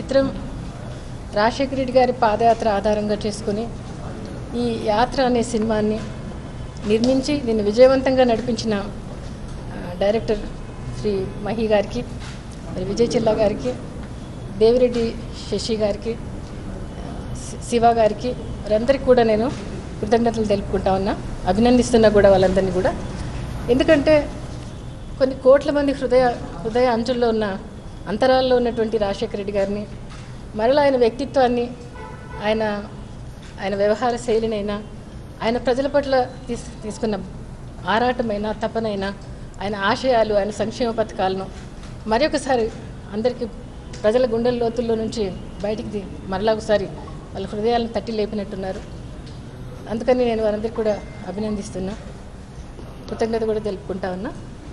చిత్రం రాజశేఖర రెడ్డి గారి పాదయాత్ర ఆధారంగా చేసుకుని ఈ యాత్ర అనే సినిమాని నిర్మించి దీన్ని విజయవంతంగా నడిపించిన ఆ, డైరెక్టర్ శ్రీ మహి గారికి మరి విజయ్ చిల్లా గారికి దేవిరెడ్డి శశి గారికి శి- శివ గారికి వారందరికీ కూడా నేను కృతజ్ఞతలు తెలుపుకుంటా ఉన్నా అభినందిస్తున్నా కూడా వాళ్ళందరినీ కూడా ఎందుకంటే కొన్ని కోట్ల మంది హృదయ హృదయ అంచుల్లో ఉన్న అంతరాల్లో ఉన్నటువంటి రాజశేఖర రెడ్డి గారిని మరలా ఆయన వ్యక్తిత్వాన్ని ఆయన ఆయన వ్యవహార శైలినైనా ఆయన ప్రజల పట్ల తీస్ తీసుకున్న ఆరాటమైనా తపనైనా ఆయన ఆశయాలు ఆయన సంక్షేమ పథకాలను మరొకసారి అందరికీ ప్రజల గుండెల లోతుల్లో నుంచి బయటికి తీ- మరలా ఒకసారి వాళ్ళ హృదయాలను తట్టి లేపినట్టున్నారు అందుకని నేను వారందరికీ కూడా అభినందిస్తున్నా కృతజ్ఞత కూడా తెలుపుకుంటా ఉన్నా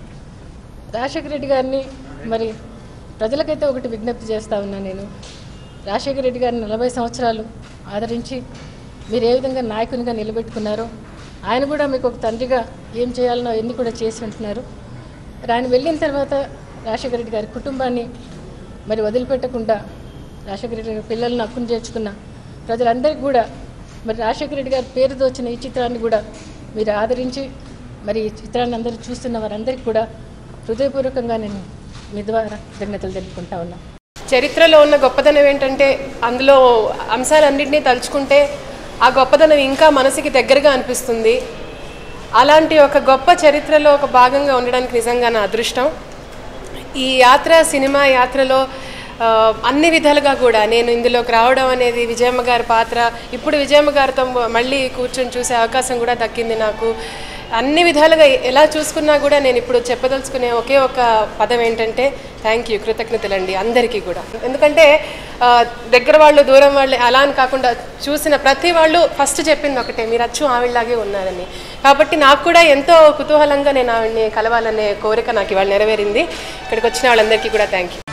రాజశేఖర రెడ్డి గారిని మరి ప్రజలకైతే ఒకటి విజ్ఞప్తి చేస్తా ఉన్నా నేను రాజశేఖర రెడ్డి గారిని నలభై సంవత్సరాలు ఆదరించి మీరు ఏ విధంగా నాయకునిగా నిలబెట్టుకున్నారో ఆయన కూడా మీకు ఒక తండ్రిగా ఏం చేయాలనో అవన్నీ కూడా చేసి ఉంటున్నారు మరి ఆయన వెళ్ళిన తర్వాత రాజశేఖర రెడ్డి గారి కుటుంబాన్ని మరి వదిలిపెట్టకుండా రాజశేఖర రెడ్డి గారి పిల్లలను హక్కును చేర్చుకున్న ప్రజలందరికీ కూడా మరి రాజశేఖర రెడ్డి గారి పేరుతో వచ్చిన ఈ చిత్రాన్ని కూడా మీరు ఆదరించి మరి ఈ చిత్రాన్ని అందరూ చూస్తున్న వారందరికీ కూడా హృదయపూర్వకంగా నేను మీ ద్వారా కృతజ్ఞతలు తెలుపుకుంటా ఉన్నా చరిత్రలో ఉన్న గొప్పదనం ఏంటంటే అందులో అంశాలన్నింటినీ తలుచుకుంటే ఆ గొప్పదనం ఇంకా మనసుకి దగ్గరగా అనిపిస్తుంది అలాంటి ఒక గొప్ప చరిత్రలో ఒక భాగంగా ఉండడానికి నిజంగా నా అదృష్టం ఈ యాత్ర సినిమా యాత్రలో ఆ, అన్ని విధాలుగా కూడా నేను ఇందులోకి రావడం అనేది విజయమ్మ గారి పాత్ర ఇప్పుడు విజయమ్మ గారితో మళ్ళీ కూర్చొని చూసే అవకాశం కూడా దక్కింది నాకు అన్ని విధాలుగా ఎలా చూసుకున్నా కూడా నేను ఇప్పుడు చెప్పదలుచుకునే ఒకే ఒక పదం ఏంటంటే థ్యాంక్ యూ కృతజ్ఞతలండి అందరికీ కూడా ఎందుకంటే ఆ, దగ్గర వాళ్ళు దూరం వాళ్ళు అలా అని కాకుండా చూసిన ప్రతి వాళ్ళు ఫస్ట్ చెప్పింది ఒకటే మీరు అచ్చు ఆవిడలాగే ఉన్నారని కాబట్టి నాకు కూడా ఎంతో కుతూహలంగా నేను ఆవిడని కలవాలనే కోరిక నాకు ఇవాళ నెరవేరింది ఇక్కడికి వచ్చిన వాళ్ళందరికీ కూడా థ్యాంక్ యూ